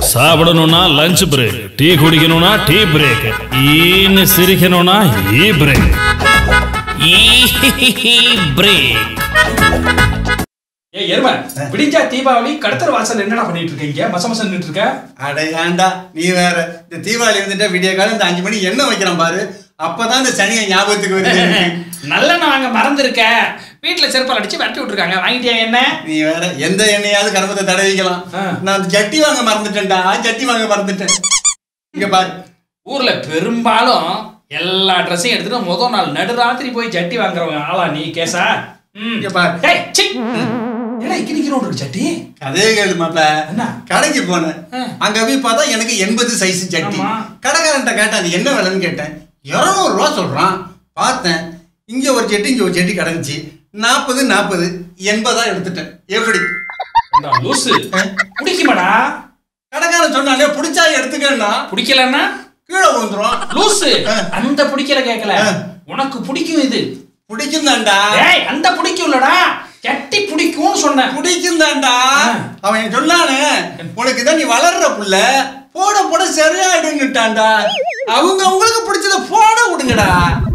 சாப்பிடணும்னா lunch break tea குடிக்கணும்னா tea break ஈன்னு சிரிக்கணும்னா ஈ பிரேக் பிரேக் ஏய் எருமை விடிஞ்சா தீபாவளி கடத்தர் வாசல் என்னடா பண்ணிட்டு இருக்கீங்க மச மசம் நின்னுட்டு இருக்க அட ஏன்டா நீ வேற இந்த தீபாவளி வந்துட்டா விடிய காலம் இந்த அஞ்சு மணி எண்ணெய் வைக்கிறான் பாரு அப்பதான் இந்த சனியை ஞாபகத்துக்கு வருது எனக்கு. நல்லெண்ணெய் வாங்க மறந்துருக்க வீட்டுல செருப்பால் அடிச்சு விரட்டி விட்டுருக்காங்க வாங்கிட்டியா என்ன நீ வேற எந்த எண்ணெயாவது கருமத்தை தடவிக்கலாம் ஆ. நான் அந்த ஜட்டி வாங்க மறந்துட்டேன்டா ஜட்டி வாங்க மறந்துட்டேன் இங்க பாரு ஊர்ல பெரும்பாலும் எல்லா ட்ரெஸ்ஸையும் எடுத்துட்டு முதல் நாள் நடுராத்திரி போய் ஜட்டி வாங்குறவங்க ஆளா நீ கேசா ம். இங்க பாரு ஏய், சீ. ஏடா இக்கி நிக்கிறோம் ஒரு ஜட்டி கதையே கேளு மாப்ள என்ன? கடைக்கு போனேன் ஆ. அங்க போய் பார்த்தா எனக்கு எண்பது சைஸ் ஜட்டி ஆமா. கடைக்காரன்ட்ட கேட்டேன் அது என்ன விலைன்னு கேட்டேன் இருநூறு ரூபா சொல்றான் பார்த்தேன் இங்க ஒரு ஜட்டி இங்க ஒரு ஜட்டி கிடந்துச்சு நாற்பது நாற்பது எண்பதா எடுத்துட்டேன் எப்படி ஏண்டா, லூசு பிடிக்குமாடா கடைக்காரன் சொன்னானே பிடிச்சா எடுத்துக்கன்னா பிடிக்கலன்னா கீழே விழுந்துரும் லூசு ஆ. அந்த பிடிக்கல கேட்கல ஆ. உனக்கு பிடிக்கும் இது பிடிக்கும் தான்டா ஏய் அந்த பிடிக்கும்லடா ஜட்டி பிடிக்கும்னு சொன்னேன் பிடிக்கும் தான்டா ஆ. அவன் சொன்னானே உனக்கு தான் நீ வளர்ற புள்ள போட போட சரியாயிடுன்னுட்டான்டா அவங்க உங்களுக்கு பிடிச்சத போட விடுங்கடா